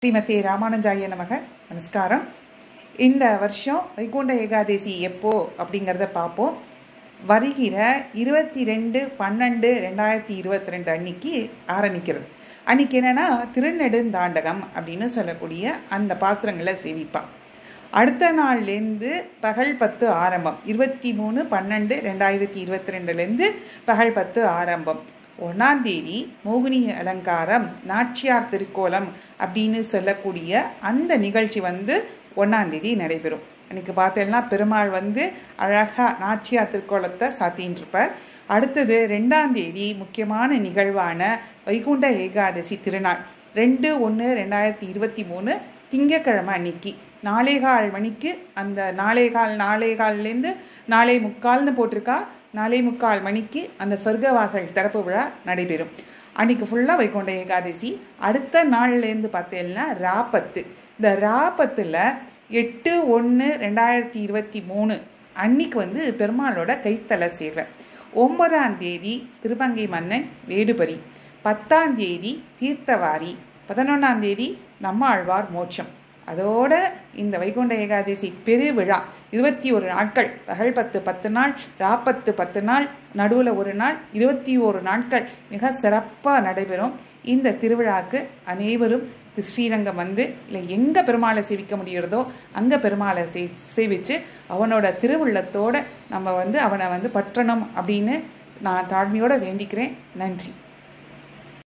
ஸ்ரீமதி ராமானுஜாய நமக நமஸ்காரம் இந்த வருஷம் வைகுண்ட ஏகாதசி எப்போ அப்படிங்கிறத பார்ப்போம் வருகிற இருபத்தி ரெண்டு பன்னெண்டு ரெண்டாயிரத்தி இருபத்தி ரெண்டு அன்னைக்கு ஆரம்பிக்கிறது அன்னைக்கு என்னென்னா திருநெடுந்தாண்டகம் அப்படின்னு சொல்லக்கூடிய அந்த பாசுரங்களை சேவிப்பா அடுத்த நாள்லேருந்து பகல் பத்து ஆரம்பம் இருபத்தி மூணு பன்னெண்டு ரெண்டாயிரத்தி இருபத்தி ரெண்டுலேருந்து பகல் பத்து ஆரம்பம் ஒன்றாந்தேதி மோகினி அலங்காரம் நாச்சியார் திருக்கோலம் அப்படின்னு சொல்லக்கூடிய அந்த நிகழ்ச்சி வந்து ஒன்றாந்தேதி நடைபெறும் அன்றைக்கி பார்த்தேன்னா பெருமாள் வந்து அழகாக நாச்சியார் திருக்கோலத்தை சாத்தின்னு இருப்பார் அடுத்தது ரெண்டாம் தேதி முக்கியமான நிகழ்வான வைகுண்ட ஏகாதசி திருநாள் ரெண்டு ஒன்று ரெண்டாயிரத்தி இருபத்தி மூணு திங்கக்கிழமை அன்னைக்கு நாலேகால் மணிக்கு அந்த நாலேகால் நாலேகால்லேருந்து நாலே முக்கால்னு போட்டிருக்கா நாலே முக்கால் மணிக்கு அந்த சொர்க்கவாசல் திறப்பு விழா நடைபெறும் அன்றைக்கி ஃபுல்லாக வைகுண்ட ஏகாதசி அடுத்த நாள்லேருந்து பார்த்தேன்னா ராப்பத்து இந்த ராப்பத்தில் எட்டு ஒன்று ரெண்டாயிரத்தி இருபத்தி மூணு அன்னைக்கு வந்து பெருமாளோட கைத்தலை சேர்வை ஒன்பதாம் தேதி திருப்பங்கை மன்னன் வேடுபரி பத்தாம் தேதி தீர்த்தவாரி பதினொன்றாம் தேதி நம்மாழ்வார் மோட்சம் அதோட இந்த வைகுண்ட ஏகாதசி பெருவிழா இருபத்தி ஒரு நாட்கள் பகல் பத்து பத்து நாள் ராப்பத்து பத்து நாள் நடுவில் ஒரு நாள் இருபத்தி ஒரு நாட்கள் மிக சிறப்பாக நடைபெறும் இந்த திருவிழாக்கு அனைவரும் ஸ்ரீரங்கம் வந்து இல்லை எங்கே பெருமாளை சேவிக்க முடிகிறதோ அங்கே பெருமாளை சே சேவித்து அவனோட திருவுள்ளத்தோடு நம்ம வந்து அவனை வந்து பற்றணும் அப்படின்னு நான் தாழ்மையோடு வேண்டிக்கிறேன் நன்றி